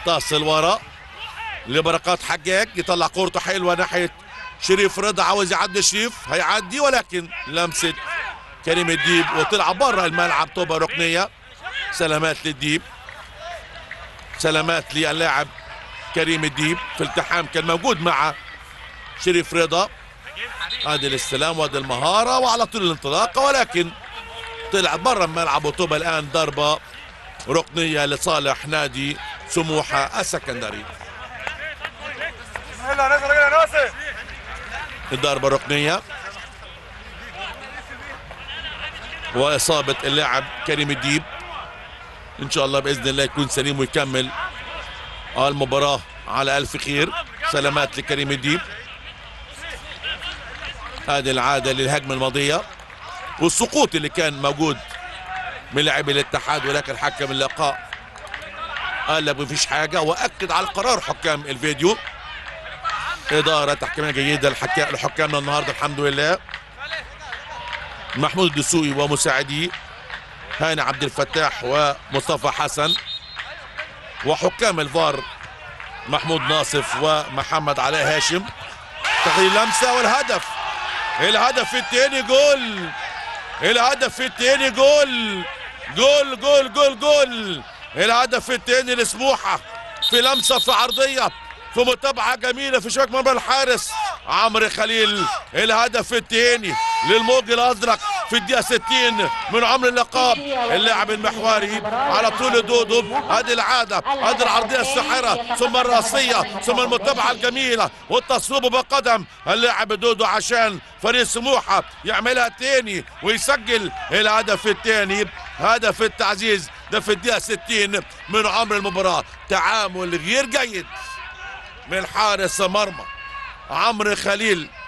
تصل ورا لبركات حجاج يطلع كورته حلوه ناحيه شريف رضا عاوز يعدي شريف هيعدي ولكن لمسه كريم الديب وطلع بره الملعب تبقى ركنيه سلامات للديب سلامات للاعب كريم الديب في التحام كان موجود مع شريف رضا ادي الاستلام وادي المهاره وعلى طول الانطلاقه ولكن طلع بره الملعب وتبقى الان ضربه ركنيه لصالح نادي سموحه السكندري يلا نازل يا ناصر الضربه الركنيه واصابه اللاعب كريم الديب ان شاء الله باذن الله يكون سليم ويكمل المباراه على الف خير سلامات لكريم الديب هذه العاده للهجمه الماضيه والسقوط اللي كان موجود من لاعبي الاتحاد ولكن حكم اللقاء قال لك مفيش حاجه واكد على القرار حكام الفيديو اداره تحكيميه جيده لحكا- لحكامنا النهارده الحمد لله محمود الدسوقي ومساعديه هاني عبد الفتاح ومصطفى حسن وحكام الفار محمود ناصف ومحمد علاء هاشم تغيير لمسه والهدف الهدف الثاني جول الهدف الثاني جول جول جول جول جول الهدف الثاني لسموحه في لمسه في عرضيه في متابعه جميله في شباك مرمى الحارس عمرو خليل الهدف الثاني للموج الازرق في الدقيقه 60 من عمر اللقاء اللاعب المحوري على طول دودو هذه العاده هذه العرضيه الساحره ثم الراسيه ثم المتابعه الجميله والتصويب بقدم اللاعب دودو عشان فريق سموحه يعملها تاني ويسجل الهدف الثاني هدف التعزيز ده في الدقيقه 60 من عمر المباراه تعامل غير جيد من حارس مرمى عمرو خليل